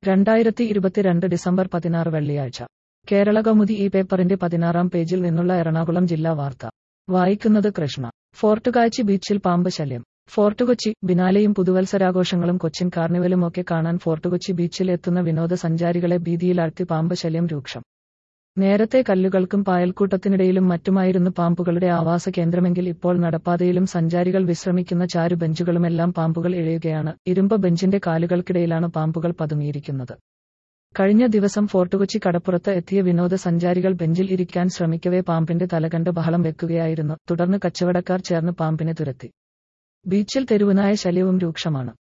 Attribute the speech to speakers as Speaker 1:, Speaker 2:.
Speaker 1: രണ്ടായിരത്തി ഇരുപത്തിരണ്ട് ഡിസംബർ പതിനാറ് വെള്ളിയാഴ്ച കേരള കൗമുദി ഈ പേപ്പറിന്റെ പതിനാറാം പേജിൽ നിന്നുള്ള എറണാകുളം ജില്ലാ വാർത്ത വായിക്കുന്നത് കൃഷ്ണ ഫോർട്ടുകാച്ചി ബീച്ചിൽ പാമ്പ് ശല്യം ഫോർട്ടുകൊച്ചി ബിനാലെയും പുതുവത്സരാഘോഷങ്ങളും കൊച്ചിൻ കാർണിവലുമൊക്കെ കാണാൻ ഫോർട്ടുകൊച്ചി ബീച്ചിൽ എത്തുന്ന വിനോദസഞ്ചാരികളെ ഭീതിയിലാഴ്ത്തി പാമ്പ് ശല്യം രൂക്ഷം നേരത്തെ കല്ലുകൾക്കും പായൽക്കൂട്ടത്തിനിടയിലും മറ്റുമായിരുന്നു പാമ്പുകളുടെ ആവാസ കേന്ദ്രമെങ്കിൽ ഇപ്പോൾ നടപ്പാതയിലും സഞ്ചാരികൾ വിശ്രമിക്കുന്ന ചാരു ബെഞ്ചുകളുമെല്ലാം പാമ്പുകൾ ഇഴയുകയാണ് ഇരുമ്പ് ബെഞ്ചിന്റെ കാലുകൾക്കിടയിലാണ് പാമ്പുകൾ പതുങ്ങിയിരിക്കുന്നത് കഴിഞ്ഞ ദിവസം ഫോർട്ടുകൊച്ചി കടപ്പുറത്ത് എത്തിയ വിനോദസഞ്ചാരികൾ ബെഞ്ചിൽ ഇരിക്കാൻ ശ്രമിക്കവേ പാമ്പിന്റെ തലകണ്ട് ബഹളം വെക്കുകയായിരുന്നു തുടർന്ന് കച്ചവടക്കാർ ചേർന്ന് പാമ്പിനെ തുരത്തി ബീച്ചിൽ തെരുവുനായ ശല്യവും രൂക്ഷമാണ്